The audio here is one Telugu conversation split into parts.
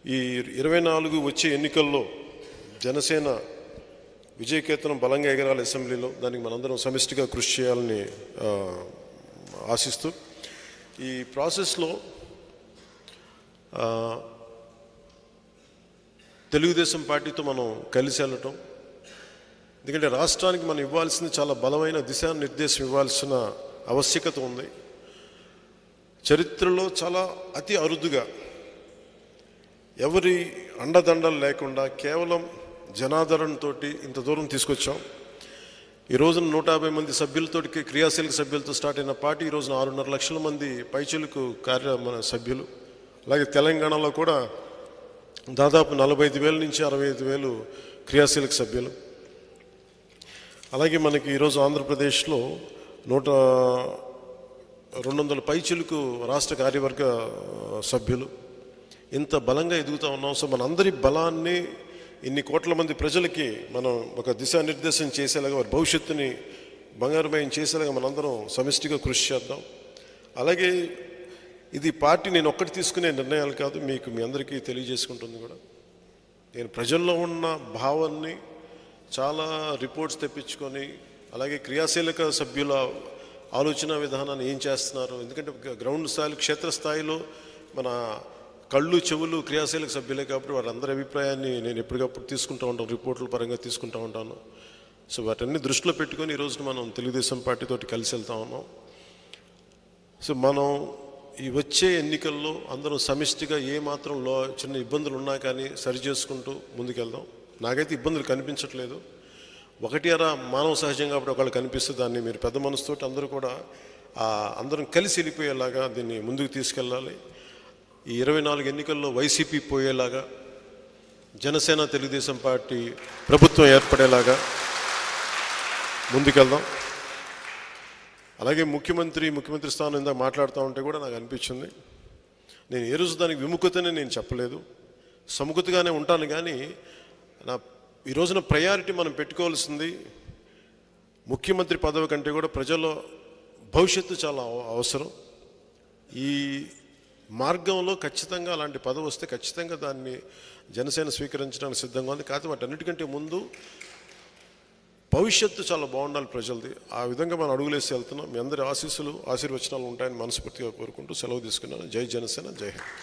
ఈ ఇరవై నాలుగు వచ్చే ఎన్నికల్లో జనసేన విజయకేతనం బలంగా ఎగరాలి అసెంబ్లీలో దానికి మనందరం సమిష్టిగా కృషి చేయాలని ఆ, ఆశిస్తూ ఈ ప్రాసెస్లో ఆ, తెలుగుదేశం పార్టీతో మనం కలిసి వెళ్ళటం ఎందుకంటే రాష్ట్రానికి మనం ఇవ్వాల్సింది చాలా బలమైన దిశానిర్దేశం ఇవ్వాల్సిన ఆవశ్యకత ఉంది చరిత్రలో చాలా అతి అరుదుగా ఎవరి అండదండలు లేకుండా కేవలం జనాదరణతోటి ఇంత దూరం తీసుకొచ్చాం ఈ రోజున నూట యాభై మంది సభ్యులతో క్రియాశీలక సభ్యులతో స్టార్ట్ అయిన పార్టీ ఈ రోజున ఆరున్నర లక్షల మంది పైచులకు కార్య మన సభ్యులు అలాగే తెలంగాణలో కూడా దాదాపు నలభై ఐదు వేల నుంచి అరవై ఐదు వేలు క్రియాశీలక సభ్యులు అలాగే మనకి ఈరోజు ఆంధ్రప్రదేశ్లో నూట రెండు వందల పైచిలకు రాష్ట్ర కార్యవర్గ ఆ, సభ్యులు ఇంత బలంగా ఎదుగుతూ ఉన్నాం సో మనందరి బలాన్ని ఇన్ని కోట్ల మంది ప్రజలకి మనం ఒక దిశానిర్దేశం చేసేలాగా వారి భవిష్యత్తుని బంగారుమయం చేసేలాగా మనందరం సమిష్టిగా కృషి చేద్దాం అలాగే ఇది పార్టీ నేను ఒక్కటి తీసుకునే నిర్ణయాలు కాదు మీకు మీ అందరికీ తెలియజేసుకుంటుంది కూడా నేను ప్రజల్లో ఉన్న భావాన్ని చాలా రిపోర్ట్స్ తెప్పించుకొని అలాగే క్రియాశీలక సభ్యుల ఆలోచన విధానాన్ని ఏం చేస్తున్నారు ఎందుకంటే గ్రౌండ్ స్థాయిలో క్షేత్రస్థాయిలో మన కళ్ళు చెవులు క్రియాశీలక సభ్యులే కాబట్టి వాళ్ళందరి అభిప్రాయాన్ని నేను ఎప్పటికప్పుడు తీసుకుంటూ ఉంటాను రిపోర్టుల పరంగా తీసుకుంటూ ఉంటాను సో వాటన్ని దృష్టిలో పెట్టుకొని ఈరోజు మనం తెలుగుదేశం పార్టీతోటి కలిసి వెళ్తా ఉన్నాం సో మనం ఈ వచ్చే ఎన్నికల్లో అందరం సమిష్టిగా ఏ మాత్రం లో చిన్న ఇబ్బందులు ఉన్నా కానీ సరి చేసుకుంటూ ముందుకెళ్దాం నాకైతే ఇబ్బందులు కనిపించట్లేదు ఒకటి అరా మానవ సహజం కాబట్టి ఒకళ్ళు కనిపిస్తే దాన్ని మీరు పెద్ద మనసుతోటి అందరూ కూడా ఆ, అందరం కలిసి వెళ్ళిపోయేలాగా దీన్ని ముందుకు తీసుకెళ్ళాలి ఈ ఇరవై నాలుగు ఎన్నికల్లో వైసీపీ పోయేలాగా జనసేన తెలుగుదేశం పార్టీ ప్రభుత్వం ఏర్పడేలాగా ముందుకెళ్దాం అలాగే ముఖ్యమంత్రి ముఖ్యమంత్రి స్థానం ఇందాక మాట్లాడుతూ ఉంటే కూడా నాకు అనిపించింది నేను ఏ రోజు దానికి విముఖతనే నేను చెప్పలేదు సముఖతగానే ఉంటాను కానీ నా ఈ రోజున ప్రయారిటీ మనం పెట్టుకోవాల్సింది ముఖ్యమంత్రి పదవి కంటే కూడా ప్రజల భవిష్యత్తు చాలా అవ- అవసరం ఈ మార్గంలో ఖచ్చితంగా అలాంటి పదవి వస్తే ఖచ్చితంగా దాన్ని జనసేన స్వీకరించడానికి సిద్ధంగా ఉంది కాకపోతే వాటన్నిటికంటే ముందు భవిష్యత్తు చాలా బాగుండాలి ప్రజలది ఆ విధంగా మనం అడుగులేసి వెళ్తున్నాం మీ అందరి ఆశీస్సులు ఆశీర్వచనాలు ఉంటాయని మనస్ఫూర్తిగా కోరుకుంటూ సెలవు తీసుకున్నాను జై జనసేన జై హింద్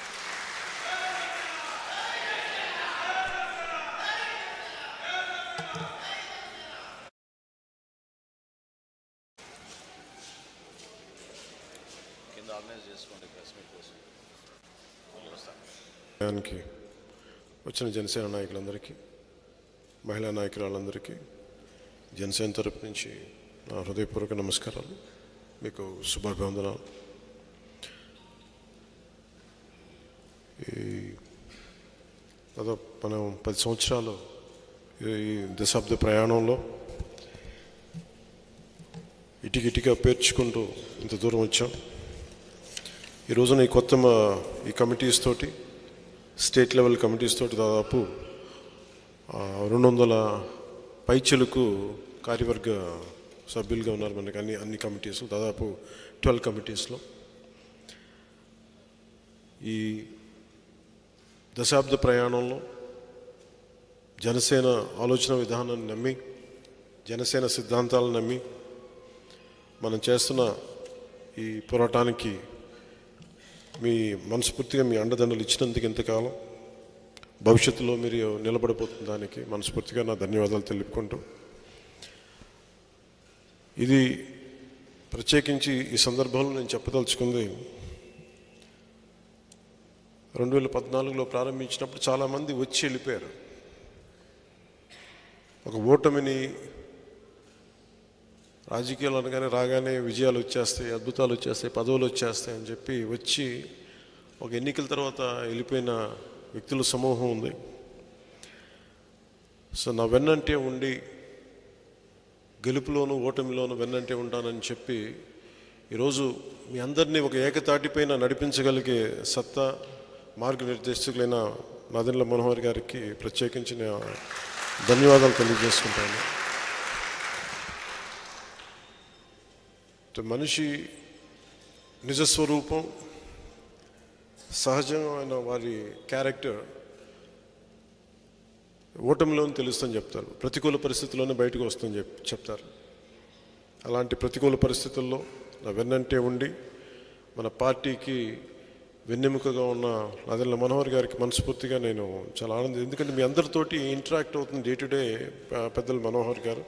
కింద ఆర్గనైజ్ చేసుకోండి ప్రెస్ మీట్ కోసం మళ్ళీ వస్తాను దానికి వచ్చిన జనసేన నాయకులందరికీ మహిళా నాయకురాలందరికీ జనసేన తరపు నుంచి నా హృదయపూర్వక నమస్కారాలు మీకు శుభాభివందనాలు ఈ దాదాపు మనం పది సంవత్సరాలు ఈ దశాబ్ద ప్రయాణంలో ఇటికిటిగా పేర్చుకుంటూ ఇంత దూరం వచ్చాం ఈ రోజున ఈ కొత్త మా ఈ కమిటీస్ తోటి స్టేట్ లెవెల్ కమిటీస్ తోటి దాదాపు ఆ, రెండు వందల పైచలకు కార్యవర్గ సభ్యులుగా ఉన్నారు మనకి అన్ని అన్ని కమిటీస్ దాదాపు ట్వెల్వ్ కమిటీస్లో ఈ దశాబ్ద ప్రయాణంలో జనసేన ఆలోచన విధానాన్ని నమ్మి జనసేన సిద్ధాంతాలను నమ్మి మనం చేస్తున్న ఈ పోరాటానికి మీ మనస్ఫూర్తిగా మీ అండదండలు ఇచ్చినందుకు ఇంతకాలం భవిష్యత్తులో మీరు నిలబడిపోతున్న దానికి మనస్ఫూర్తిగా నా ధన్యవాదాలు తెలుపుకుంటూ ఇది ప్రత్యేకించి ఈ సందర్భంలో నేను చెప్పదలుచుకుంది రెండు వేల పద్నాలుగులో ప్రారంభించినప్పుడు చాలామంది వచ్చి వెళ్ళిపోయారు ఒక ఓటమిని రాజకీయాలు అనగానే రాగానే విజయాలు వచ్చేస్తాయి అద్భుతాలు వచ్చేస్తాయి పదవులు వచ్చేస్తాయి అని చెప్పి వచ్చి ఒక ఎన్నికల తర్వాత వెళ్ళిపోయిన వ్యక్తుల సమూహం ఉంది సో నా వెన్నంటే ఉండి గెలుపులోను ఓటమిలోను వెన్నంటే ఉంటానని చెప్పి ఈరోజు మీ అందరినీ ఒక ఏకతాటిపైన నడిపించగలిగే సత్తా మార్గనిర్దేశకులైన నాదెండ్ల మనోహర్ గారికి ప్రత్యేకించి నేను ధన్యవాదాలు తెలియజేసుకుంటాను అంటే మనిషి నిజస్వరూపం సహజమైన వారి క్యారెక్టర్ ఓటమిలోని తెలుస్తుందని చెప్తారు ప్రతికూల పరిస్థితుల్లోనే బయటకు వస్తుందని చెప్ చెప్తారు అలాంటి ప్రతికూల పరిస్థితుల్లో నా వెన్నంటే ఉండి మన పార్టీకి వెన్నెముకగా ఉన్న నాదెల్ల మనోహర్ గారికి మనస్ఫూర్తిగా నేను చాలా ఆనందం ఎందుకంటే మీ అందరితోటి ఇంటరాక్ట్ అవుతుంది డే టు డే పెద్దలు మనోహర్ గారు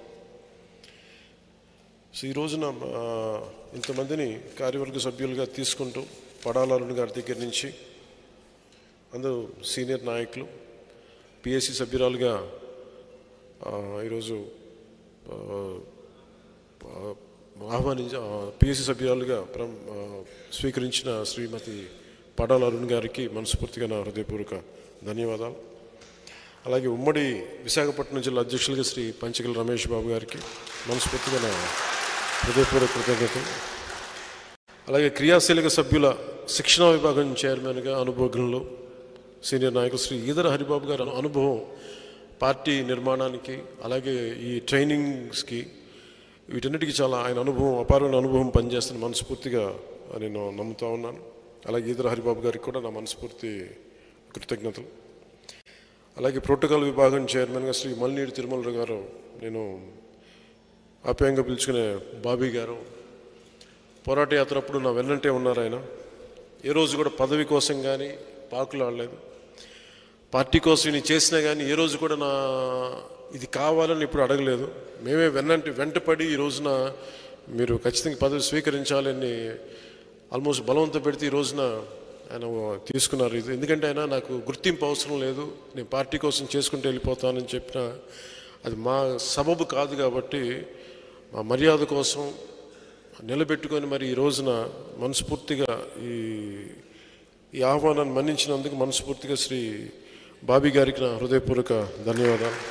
సో ఈ రోజున ఆ, ఇంతమందిని కార్యవర్గ సభ్యులుగా తీసుకుంటూ పడాలరుణ్ గారి దగ్గర నుంచి అందరూ సీనియర్ నాయకులు పిఎస్సి సభ్యురాలుగా ఆ, ఈరోజు ఆ, ఆ, ఆహ్వానించ పిఎస్సి సభ్యురాలుగా ప్రం ఆ, స్వీకరించిన శ్రీమతి పడాల అరుణ్ గారికి మనస్ఫూర్తిగా నా హృదయపూర్వక ధన్యవాదాలు అలాగే ఉమ్మడి విశాఖపట్నం జిల్లా అధ్యక్షులుగా శ్రీ పంచకల రమేష్ బాబు గారికి మనస్ఫూర్తిగా నా హృదయపూర్వక కృతజ్ఞతలు అలాగే క్రియాశీలక సభ్యుల శిక్షణా విభాగం చైర్మన్గా అనుభవజ్ఞులు సీనియర్ నాయకులు శ్రీ ఈదర హరిబాబు గారి అను- అనుభవం పార్టీ నిర్మాణానికి అలాగే ఈ ట్రైనింగ్స్కి వీటన్నిటికీ చాలా ఆయన అనుభవం అపారమైన అనుభవం పనిచేస్తున్న మనస్ఫూర్తిగా నేను నమ్ముతా ఉన్నాను అలాగే ఈదర హరిబాబు గారికి కూడా నా మనస్ఫూర్తి కృతజ్ఞతలు అలాగే ప్రోటోకాల్ విభాగం చైర్మన్గా శ్రీ మల్నీడి తిరుమల గారు నేను ఆప్యాయంగా పిలుచుకునే బాబీ గారు పోరాట యాత్ర అప్పుడు నా వెన్నంటే ఉన్నారు ఆయన ఏ రోజు కూడా పదవి కోసం కానీ పాకులు ఆడలేదు పార్టీ కోసం నేను చేసినా కానీ ఏ రోజు కూడా నా ఇది కావాలని ఇప్పుడు అడగలేదు మేమే వెన్నంటి వెంటపడి ఈ రోజున మీరు ఖచ్చితంగా పదవి స్వీకరించాలని ఆల్మోస్ట్ బలవంతం పెడితే ఈ రోజున ఆయన తీసుకున్నారు ఇది ఎందుకంటే ఆయన నాకు గుర్తింపు అవసరం లేదు నేను పార్టీ కోసం చేసుకుంటూ వెళ్ళిపోతానని చెప్పిన అది మా సబబు కాదు కాబట్టి మా మర్యాద కోసం నిలబెట్టుకొని మరి ఈ రోజున మనస్ఫూర్తిగా ఈ ఈ ఆహ్వానాన్ని మన్నించినందుకు మనస్ఫూర్తిగా శ్రీ బాబీ గారికి నా హృదయపూర్వక ధన్యవాదాలు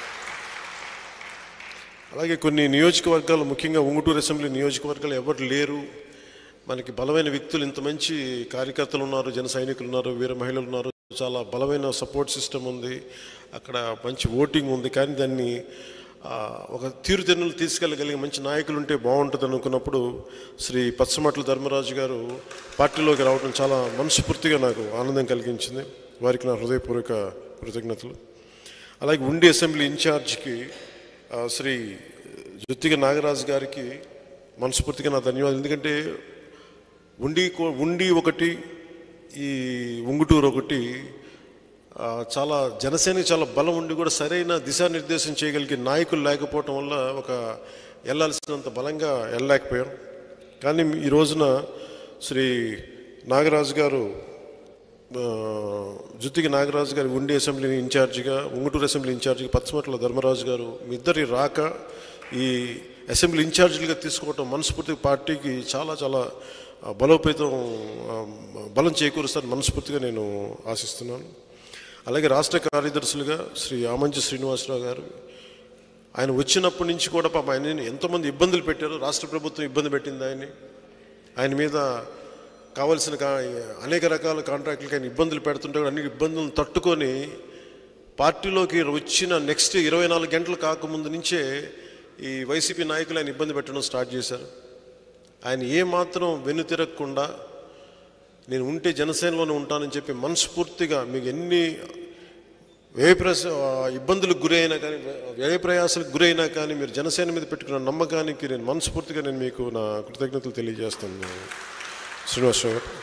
అలాగే కొన్ని నియోజకవర్గాలు ముఖ్యంగా ఉంగుటూరు అసెంబ్లీ నియోజకవర్గాలు ఎవరు లేరు మనకి బలమైన వ్యక్తులు ఇంత మంచి కార్యకర్తలు ఉన్నారు జన సైనికులు ఉన్నారు వీర మహిళలు ఉన్నారు చాలా బలమైన సపోర్ట్ సిస్టమ్ ఉంది అక్కడ మంచి ఓటింగ్ ఉంది కానీ దాన్ని ఆ, ఒక తీరుతెన్నులు తీసుకెళ్ళగలిగే మంచి నాయకులు ఉంటే బాగుంటుంది అనుకున్నప్పుడు శ్రీ పచ్చమట్ల ధర్మరాజు గారు పార్టీలోకి రావడం చాలా మనస్ఫూర్తిగా నాకు ఆనందం కలిగించింది వారికి నా హృదయపూర్వక కృతజ్ఞతలు అలాగే ఉండి అసెంబ్లీ ఇన్ఛార్జ్కి ఆ, శ్రీ జొత్తిగ నాగరాజు గారికి మనస్ఫూర్తిగా నా ధన్యవాదాలు ఎందుకంటే ఉండి కో- ఉండి ఒకటి ఈ ఉంగుటూరు ఒకటి ఆ, చాలా జనసేనకి చాలా బలం ఉండి కూడా సరైన దిశానిర్దేశం చేయగలిగే నాయకులు లేకపోవటం వల్ల ఒక వెళ్ళాల్సినంత బలంగా వెళ్ళలేకపోయాం కానీ ఈ రోజున శ్రీ నాగరాజు గారు ఆ, జుత్తికి నాగరాజు గారు ఉండి అసెంబ్లీ ఇన్ఛార్జిగా ఉంగుటూరు అసెంబ్లీ ఇన్ఛార్జిగా పచ్చమట్ల ధర్మరాజు గారు మీ ఇద్దరి రాక ఈ అసెంబ్లీ ఇన్ఛార్జీలుగా తీసుకోవటం మనస్ఫూర్తిగా పార్టీకి చాలా చాలా ఆ, బలోపేతం ఆ, బలం చేకూరుస్తారని మనస్ఫూర్తిగా నేను ఆశిస్తున్నాను అలాగే రాష్ట్ర కార్యదర్శులుగా శ్రీ ఆమంచి శ్రీనివాసరావు గారు ఆయన వచ్చినప్పటి నుంచి కూడా పాప ఆయన ఎంతోమంది ఇబ్బందులు పెట్టారు రాష్ట్ర ప్రభుత్వం ఇబ్బంది పెట్టింది ఆయన్ని ఆయన మీద కావలసిన కా అనేక రకాల కాంట్రాక్టులకి ఆయన ఇబ్బందులు పెడుతుంటే కూడా అన్ని ఇబ్బందులను తట్టుకొని పార్టీలోకి వచ్చిన నెక్స్ట్ ఇరవై నాలుగు గంటలు కాకముందు నుంచే ఈ వైసీపీ నాయకులు ఆయన ఇబ్బంది పెట్టడం స్టార్ట్ చేశారు ఆయన ఏమాత్రం వెన్నుతిరగకుండా నేను ఉంటే జనసేనలోనే ఉంటానని చెప్పి మనస్ఫూర్తిగా మీకు ఎన్ని వ్యయప్రస ఇబ్బందులకు గురైనా కానీ వ్యయ ప్రయాసాలకు గురైనా కానీ మీరు జనసేన మీద పెట్టుకున్న నమ్మకానికి నేను మనస్ఫూర్తిగా నేను మీకు నా కృతజ్ఞతలు తెలియజేస్తాను శ్రీనివాసరావు గారు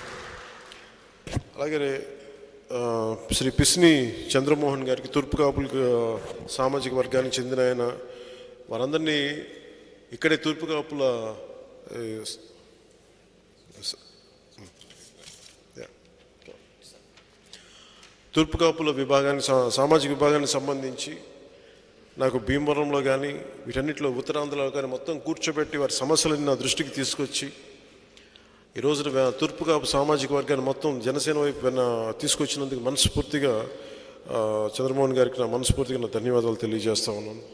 అలాగే ఆ, శ్రీ పిస్ని చంద్రమోహన్ గారికి తూర్పు కాపుల సామాజిక వర్గానికి చెందిన ఆయన వారందరినీ ఇక్కడే తూర్పు కాపుల ఏ, తూర్పు కాపుల విభాగానికి సా- సామాజిక విభాగానికి సంబంధించి నాకు భీమవరంలో కానీ వీటన్నిటిలో ఉత్తరాంధ్రలో కానీ మొత్తం కూర్చోబెట్టి వారి సమస్యలను నా దృష్టికి తీసుకొచ్చి ఈ రోజున వే- తూర్పు కాపు సామాజిక వర్గాన్ని మొత్తం జనసేన వైపు వెన్న తీసుకొచ్చినందుకు మనస్ఫూర్తిగా ఆ, చంద్రమోహన్ గారికి నా మనస్ఫూర్తిగా నా ధన్యవాదాలు తెలియజేస్తా ఉన్నాను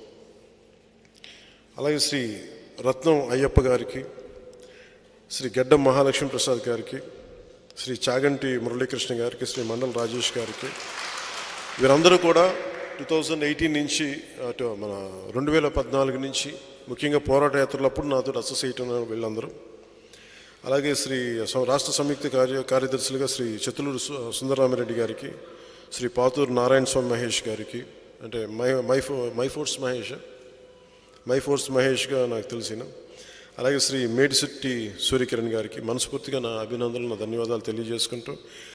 అలాగే శ్రీ రత్నం అయ్యప్ప గారికి శ్రీ గడ్డం మహాలక్ష్మి ప్రసాద్ గారికి శ్రీ చాగంటి మురళీకృష్ణ గారికి శ్రీ మండల రాజేష్ గారికి వీరందరూ కూడా టూ థౌజండ్ ఎయిటీన్ నుంచి అటు మన రెండు వేల పద్నాలుగు నుంచి ముఖ్యంగా పోరాట యాత్రలప్పుడు నాతో అసోసియేట్ ఉన్నారు వీళ్ళందరూ అలాగే శ్రీ సం- రాష్ట్ర సంయుక్త కార్య కార్యదర్శులుగా శ్రీ చతులూరు సు- సుందరరామిరెడ్డి గారికి శ్రీ పాతూరు నారాయణ స్వామి మహేష్ గారికి అంటే మై మై ఫో my force Mahesh my force మహేష్గా నాకు తెలిసిన అలాగే శ్రీ మేడిశెట్టి సూర్యకిరణ్ గారికి మనస్ఫూర్తిగా నా అభినందనలు నా ధన్యవాదాలు తెలియజేసుకుంటూ